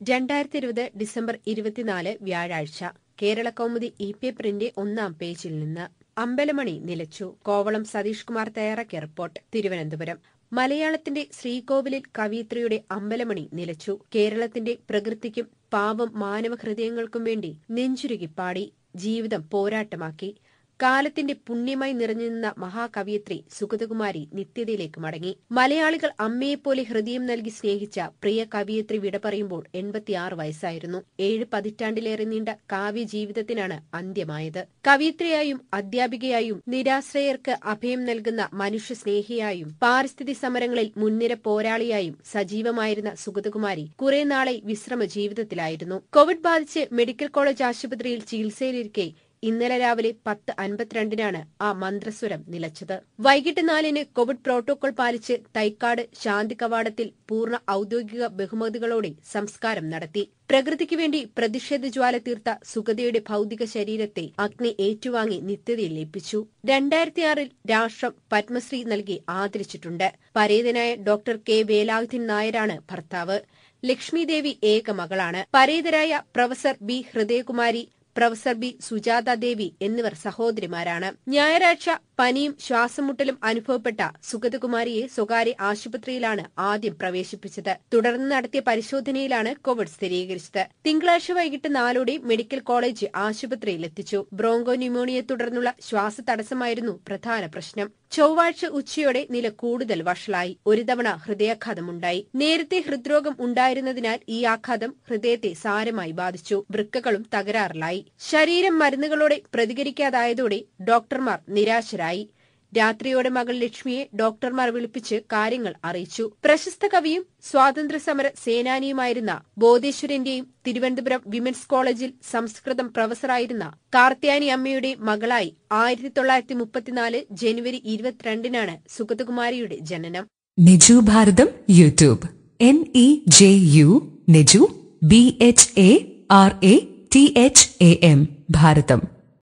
രണ്ടായിരത്തി ഇരുപത് ഡിസംബർ ഇരുപത്തിനാല് വ്യാഴാഴ്ച കേരള കൗമുദി ഇ പേപ്പറിന്റെ ഒന്നാം പേജിൽ നിന്ന് അമ്പലമണി നിലച്ചു കോവളം സതീഷ് കുമാർ തയ്യാറാക്കിയ റിപ്പോർട്ട് തിരുവനന്തപുരം മലയാളത്തിന്റെ ശ്രീകോവിലിൽ കവിയത്രിയുടെ അമ്പലമണി നിലച്ചു കേരളത്തിന്റെ പ്രകൃതിക്കും പാവം മാനവഹൃദയങ്ങൾക്കും വേണ്ടി നെഞ്ചുരുകി പാടി ജീവിതം പോരാട്ടമാക്കി കാലത്തിന്റെ പുണ്യമായി നിറഞ്ഞുനിന്ന മഹാകവിയത്രി സുഗതകുമാരി നിത്യതയിലേക്ക് മടങ്ങി മലയാളികൾ അമ്മയെപ്പോലെ ഹൃദയം നൽകി സ്നേഹിച്ച പ്രിയ കവിയത്രി വിട പറയുമ്പോൾ എൺപത്തിയാറ് വയസ്സായിരുന്നു ഏഴ് പതിറ്റാണ്ടിലേറെ നീണ്ട കാവ്യ ജീവിതത്തിനാണ് അന്ത്യമായത് കവിയത്രിയായും അധ്യാപികയായും നിരാശ്രയർക്ക് അഭയം നൽകുന്ന മനുഷ്യ സ്നേഹിയായും പാരിസ്ഥിതി സമരങ്ങളിൽ മുൻനിര പോരാളിയായും സജീവമായിരുന്ന സുഗതകുമാരി കുറെ നാളെ വിശ്രമ ജീവിതത്തിലായിരുന്നു കോവിഡ് ബാധിച്ച് മെഡിക്കൽ കോളേജ് ആശുപത്രിയിൽ ചികിത്സയിലിരിക്കെ ഇന്നലെ രാവിലെ പത്ത് അൻപത്തിരണ്ടിനാണ് ആ മന്ത്രസ്വരം നിലച്ചത് വൈകിട്ട് നാലിന് കോവിഡ് പ്രോട്ടോകോൾ പാലിച്ച് തൈക്കാട് ശാന്തി കവാടത്തിൽ പൂർണ്ണ ഔദ്യോഗിക ബഹുമതികളോടെ സംസ്കാരം നടത്തി പ്രകൃതിക്ക് വേണ്ടി പ്രതിഷേധ ജ്വാല തീർത്ത സുഗതയുടെ ഭൌതിക ശരീരത്തെ അഗ്നി ഏറ്റുവാങ്ങി നിത്യതയിൽ ലയിപ്പിച്ചു രണ്ടായിരത്തിയാറിൽ രാഷ്ട്രം പത്മശ്രീ നൽകി ആദരിച്ചിട്ടുണ്ട് പരേതനായ ഡോക്ടർ കെ വേലായുധൻ നായരാണ് ഭർത്താവ് ലക്ഷ്മിദേവി ഏക മകളാണ് പരേതരായ professor B Hridayakumari professor B Sujatha Devi എന്നിവർ സഹോദരിമാരാണ് ഞായറാഴ്ച പനിയും ശ്വാസമുട്ടലും അനുഭവപ്പെട്ട സുഗതകുമാരിയെ സ്വകാര്യ ആശുപത്രിയിലാണ് ആദ്യം പ്രവേശിപ്പിച്ചത് തുടർന്ന് നടത്തിയ പരിശോധനയിലാണ് കോവിഡ് സ്ഥിരീകരിച്ചത് തിങ്കളാഴ്ച വൈകിട്ട് നാലോടെ മെഡിക്കൽ കോളേജ് ആശുപത്രിയിൽ എത്തിച്ചു ബ്രോങ്കോ ന്യൂമോണിയെ തുടർന്നുള്ള ശ്വാസതടസ്സമായിരുന്നു പ്രധാന പ്രശ്നം ചൊവ്വാഴ്ച ഉച്ചയോടെ നില കൂടുതൽ വഷളായി ഒരു തവണ ഹൃദയാഘാതമുണ്ടായി നേരത്തെ ഹൃദ്രോഗം ഉണ്ടായിരുന്നതിനാൽ ഈ ആഘാതം ഹൃദയത്തെ സാരമായി ബാധിച്ചു വൃക്കകളും തകരാറിലായി ശരീരം മരുന്നുകളോടെ പ്രതികരിക്കാതായതോടെ ഡോക്ടർമാർ നിരാശരായി രാത്രിയോടെ മകൾ ലക്ഷ്മിയെ ഡോക്ടർമാർ വിളിപ്പിച്ച് കാര്യങ്ങൾ അറിയിച്ചു പ്രശസ്ത കവിയും സ്വാതന്ത്ര്യസമര സേനാനിയുമായിരുന്ന ബോധേശ്വരന്റെയും തിരുവനന്തപുരം വിമൻസ് കോളേജിൽ സംസ്കൃതം പ്രൊഫസറായിരുന്ന കാർത്യാനി അമ്മയുടെ മകളായി ആയിരത്തി തൊള്ളായിരത്തി മുപ്പത്തിനാല് ജനുവരി ഇരുപത്തിരണ്ടിനാണ് സുഗതകുമാരിയുടെ ജനനം Niju Bharatham YouTube N E J U Niju B H A R A T H A M Bharatam